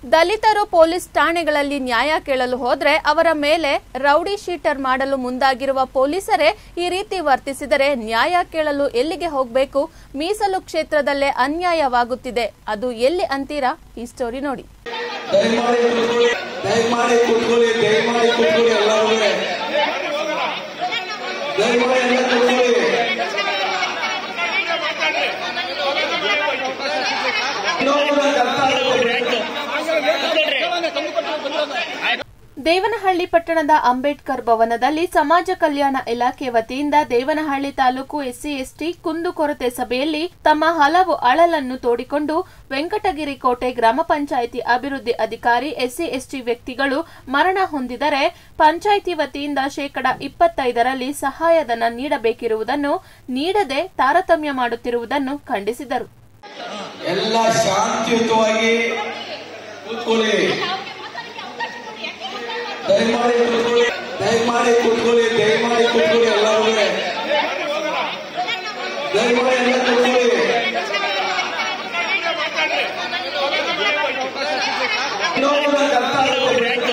ದಲಿತರು ಪೊಲೀಸ್ ಠಾಣೆಗಳಲ್ಲಿ ನ್ಯಾಯ ಕೇಳಲು ಹೋದ್ರೆ ಅವರ ಮೇಲೆ ರೌಡಿ ಶೀಟರ್ ಮಾಡಲು ಮುಂದಾಗಿರುವ ಪೊಲೀಸರೇ ಈ ರೀತಿ ವರ್ತಿಸಿದರೆ ನ್ಯಾಯ ಕೇಳಲು ಎಲ್ಲಿಗೆ ಹೋಗಬೇಕು ಮೀಸಲು ಕ್ಷೇತ್ರದಲ್ಲೇ ಅನ್ಯಾಯವಾಗುತ್ತಿದೆ ಅದು ಎಲ್ಲಿ ಅಂತೀರಾ ಈ ಸ್ಟೋರಿ ನೋಡಿ ದಯಮಾಡಿ ಕೂತ್ಕೊಳ್ಳಿ ದಯಮಾಡಿ ಕೂತ್ಕೊಳ್ಳಿ ದಯಮಾಡಿ ಕೂತ್ಕೊಳ್ಳಿ ಎಲ್ಲರೂ ದಯಮಾಡಿ ಎಲ್ಲ ಕೂತ್ಕೊಳ್ಳಿ ಇನ್ನೊಬ್ಬರ ಅರ್ಥ ಆಗುತ್ತೆ. ದೇವನಹಳ್ಳಿ ಪಟ್ಟಣದ ಅಂಬೇಡ್ಕರ್ ಭವನದಲ್ಲಿ ಸಮಾಜ ಕಲ್ಯಾಣ ಇಲಾಖೆ ವತಿಯಿಂದ ದೇವನಹಳ್ಳಿ ತಾಲೂಕು ಎಸ್ಸಿ ಎಸ್ಟಿ ಕುಂದುಕೊರತೆ ಸಭೆಯಲ್ಲಿ ತಮ್ಮ ಹಲವು ಅಳಲನ್ನು ತೋಡಿಕೊಂಡು ವೆಂಕಟಗಿರಿ ಕೋಟೆ ಗ್ರಾಮ ಪಂಚಾಯಿತಿ ಅಭಿವೃದ್ಧಿ ಅಧಿಕಾರಿ ಎಸ್ಸಿ ಎಸ್ಟಿ ವ್ಯಕ್ತಿಗಳು ಮರಣ ಹೊಂದಿದರೆ ಪಂಚಾಯಿತಿ ವತಿಯಿಂದ ಶೇಕಡ ಇಪ್ಪತ್ತೈದರಲ್ಲಿ ಸಹಾಯಧನ ನೀಡಬೇಕಿರುವುದನ್ನು ನೀಡದೆ ತಾರತಮ್ಯ ಮಾಡುತ್ತಿರುವುದನ್ನು ಖಂಡಿಸಿದರು ಎಲ್ಲ ಶಾಂತಿಯುತವಾಗಿ ಕೂತ್ಕೊಳ್ಳಿ ದಯಮಾಡಿ ಕೂತ್ಕೊಳ್ಳಿ ದಯಮಾಡಿ ಕೂತ್ಕೊಳ್ಳಿ ದಯಮಾಡಿ ಕೂತ್ಕೊಳ್ಳಿ ಎಲ್ಲರೂ ದಯಮಾಡಿ ಎಲ್ಲ ಕೂತ್ಕೊಳ್ಳಿ ಇನ್ನೊಬ್ಬರ ಅರ್ಥ ಆಗುತ್ತೆ.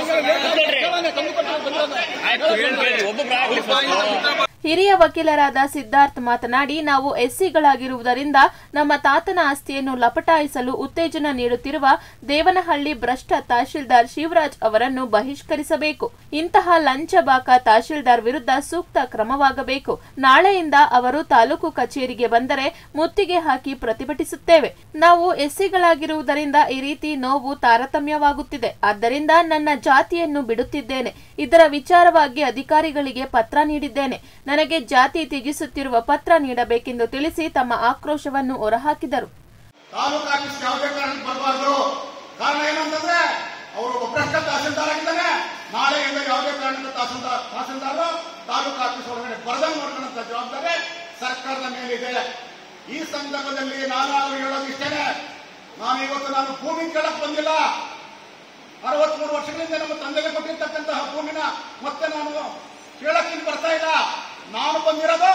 ಹಿರಿಯ ವಕೀಲರಾದ ಸಿದ್ಧಾರ್ಥ್ ಮಾತನಾಡಿ ನಾವು ಎಸ್ಸಿಗಳಾಗಿರುವುದರಿಂದ ನಮ್ಮ ತಾತನ ಆಸ್ತಿಯನ್ನು ಲಪಟಾಯಿಸಲು ಉತ್ತೇಜನ ನೀಡುತ್ತಿರುವ ದೇವನಹಳ್ಳಿ ಭ್ರಷ್ಟ ತಹಶೀಲ್ದಾರ್ ಶಿವರಾಜ್ ಅವರನ್ನು ಬಹಿಷ್ಕರಿಸಬೇಕು ಇಂತಹ ಲಂಚಬಾಕ ತಹಶೀಲ್ದಾರ್ ವಿರುದ್ಧ ಸೂಕ್ತ ಕ್ರಮವಾಗಬೇಕು ನಾಳೆಯಿಂದ ಅವರು ತಾಲೂಕು ಕಚೇರಿಗೆ ಬಂದರೆ ಮುತ್ತಿಗೆ ಹಾಕಿ ಪ್ರತಿಭಟಿಸುತ್ತೇವೆ ನಾವು ಎಸ್ಸಿಗಳಾಗಿರುವುದರಿಂದ ಈ ರೀತಿ ನೋವು ತಾರತಮ್ಯವಾಗುತ್ತಿದೆ ಆದ್ದರಿಂದ ನನ್ನ ಜಾತಿಯನ್ನು ಬಿಡುತ್ತಿದ್ದೇನೆ ಇದರ ವಿಚಾರವಾಗಿ ಅಧಿಕಾರಿಗಳಿಗೆ ಪತ್ರ ನೀಡಿದ್ದೇನೆ ನನಗೆ ಜಾತಿ ತ್ಯಜಿಸುತ್ತಿರುವ ಪತ್ರ ನೀಡಬೇಕೆಂದು ತಿಳಿಸಿ ತಮ್ಮ ಆಕ್ರೋಶವನ್ನು ಹೊರಹಾಕಿದರು ತಾಲೂಕು ಆಫೀಸ್ ಯಾವುದೇ ಕಾರಣಕ್ಕೆ ಬರಬಾರ್ದು ಕಾರಣ ಏನಂತಂದ್ರೆ ಅವರು ಒಬ್ಬ ಭ್ರಷ್ಟ ತಹಸೀಲ್ದಾರ್ ಆಗಿದ್ದಾನೆ ನಾಳೆಯಿಂದ ಯಾವುದೇ ಕಾರಣಕ್ಕೆ ತಹಸೀಲ್ದಾರ್ ತಹಸೀಲ್ದಾರ್ ತಾಲೂಕು ಆಫೀಸ್ ಒಳಗಡೆ ಬರದಂಗ್ ನೋಡ್ಕೊಳ್ಳುವಂತ ಜವಾಬ್ದಾರಿ ಸರ್ಕಾರದ ಮೇಲಿದೆ ಈ ಸಂದರ್ಭದಲ್ಲಿ ನಾನು ಅವ್ರಿಗೆ ಹೇಳೋದು ಇಷ್ಟೇನೆ ನಾನು ಇವತ್ತು ನಾನು ಭೂಮಿ ಕೇಳಕ್ ಬಂದಿಲ್ಲ ಅರವತ್ಮೂರು ವರ್ಷಗಳಿಂದ ನಮ್ಮ ತಂದೆಗೆ ಕೊಟ್ಟಿರ್ತಕ್ಕಂತಹ ಭೂಮಿನ ಮತ್ತೆ ನಾನು ಕೇಳಕ್ಕೆ ಇಲ್ಲಿ ಬರ್ತಾ ಇಲ್ಲ ನಾನು ಬಂದಿರೋದು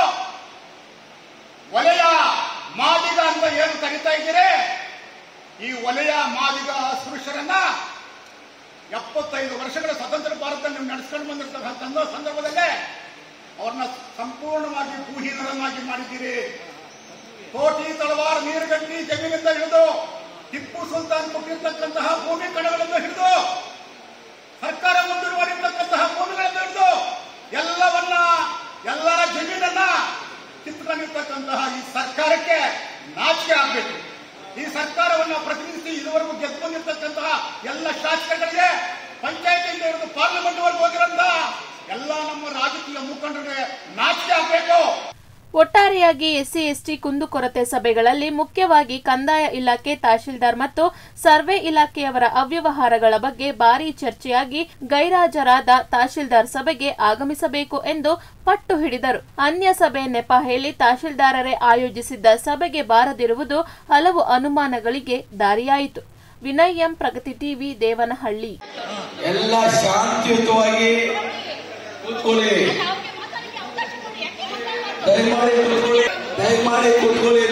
ವಲಯ ಮಾದಿಗ ಅಂತ ಏನು ಕರಿತಾ ಇದ್ದೀರಿ ಈ ವಲಯ ಮಾದಿಗ ಅಸ್ಪೃಶ್ಯರನ್ನ ಎಪ್ಪತ್ತೈದು ವರ್ಷಗಳ ಸ್ವತಂತ್ರ ಭಾರತದಲ್ಲಿ ನೀವು ನಡೆಸ್ಕೊಂಡು ಬಂದಿರ್ತಕ್ಕಂಥ ಸಂದರ್ಭದಲ್ಲೇ ಅವ್ರನ್ನ ಸಂಪೂರ್ಣವಾಗಿ ಭೂಹೀನರನ್ನಾಗಿ ಮಾಡಿದ್ದೀರಿ ಕೋಟಿ ತಳವಾರ ನೀರುಗಟ್ಟಿ ಜಮೀನಿಂದ ಹಿಡಿದು ಟಿಪ್ಪು ಸುಲ್ತಾನ್ ಕೊಟ್ಟಿರ್ತಕ್ಕಂತಹ ಭೂಮಿ ಕಣಗಳನ್ನು ಹಿಡಿದು ಸರ್ಕಾರ ಮುಂದುವರಿರ್ತಕ್ಕಂತಹ ಭೂಮಿಗಳನ್ನು ಹಿಡಿದು ಎಲ್ಲವನ್ನ ಎಲ್ಲರ ಜಮೀನನ್ನ ಕಿತ್ಕೊಂಡಿರ್ತಕ್ಕಂತಹ ಈ ಸರ್ಕಾರಕ್ಕೆ ನಾಚಿಕೆ ಆಗಬೇಕು ಈ ಸರ್ಕಾರವನ್ನ ಪ್ರತಿನಿಧಿಸಿ ಇದುವರೆಗೂ ಗೆದ್ದು ಬಂದಿರತಕ್ಕಂತಹ ಎಲ್ಲ ಶಾಸಕರಿಗೆ ಪಂಚಾಯತಿಯಿಂದ ಹಿಡಿದು ಪಾರ್ಲಿಮೆಂಟ್ ವರೆಗೂ ಹೋಗಿರಂತಹ ಎಲ್ಲ ನಮ್ಮ ರಾಜಕೀಯ ಮುಖಂಡರಿಗೆ ನಾಚಿಕೆ ಆಗಬೇಕು ಒಟ್ಟಾರೆಯಾಗಿ ಎಸ್ಸಿ ಎಸ್ಟಿ ಕುಂದುಕೊರತೆ ಸಭೆಗಳಲ್ಲಿ ಮುಖ್ಯವಾಗಿ ಕಂದಾಯ ಇಲಾಖೆ ತಹಶೀಲ್ದಾರ್ ಮತ್ತು ಸರ್ವೆ ಇಲಾಖೆಯವರ ಅವ್ಯವಹಾರಗಳ ಬಗ್ಗೆ ಭಾರೀ ಚರ್ಚೆಯಾಗಿ ಗೈರಾಜರಾದ ತಹಶೀಲ್ದಾರ್ ಸಭೆಗೆ ಆಗಮಿಸಬೇಕು ಎಂದು ಪಟ್ಟು ಹಿಡಿದರು ಅನ್ಯ ಸಭೆ ನೆಪ ಹೇಳಿ ತಹಶೀಲ್ದಾರರೇ ಆಯೋಜಿಸಿದ್ದ ಸಭೆಗೆ ಬಾರದಿರುವುದು ಹಲವು ಅನುಮಾನಗಳಿಗೆ ದಾರಿಯಾಯಿತು ವಿನಯ್ ಎಂ ಪ್ರಗತಿ ಟಿವಿ ದೇವನಹಳ್ಳಿ ಎಲ್ಲ ಶಾಂತಿಯುತವಾಗಿ ಕೂತ್ಕೊಳ್ಳಿ ದಯಮಾಡಿ ಕೂತ್ಕೊಳ್ಳಿ ದಯಮಾಡಿ ಕೂತ್ಕೊಳ್ಳಿ